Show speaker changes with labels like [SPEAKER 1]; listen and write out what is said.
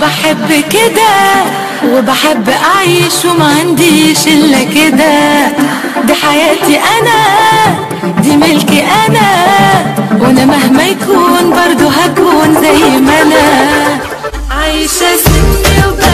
[SPEAKER 1] بحب كده وبحب اعيش وما عنديش الا كده دي حياتي انا دي ملكي انا وانا مهما يكون برضو هكون زي ما انا عايشة سني وبقى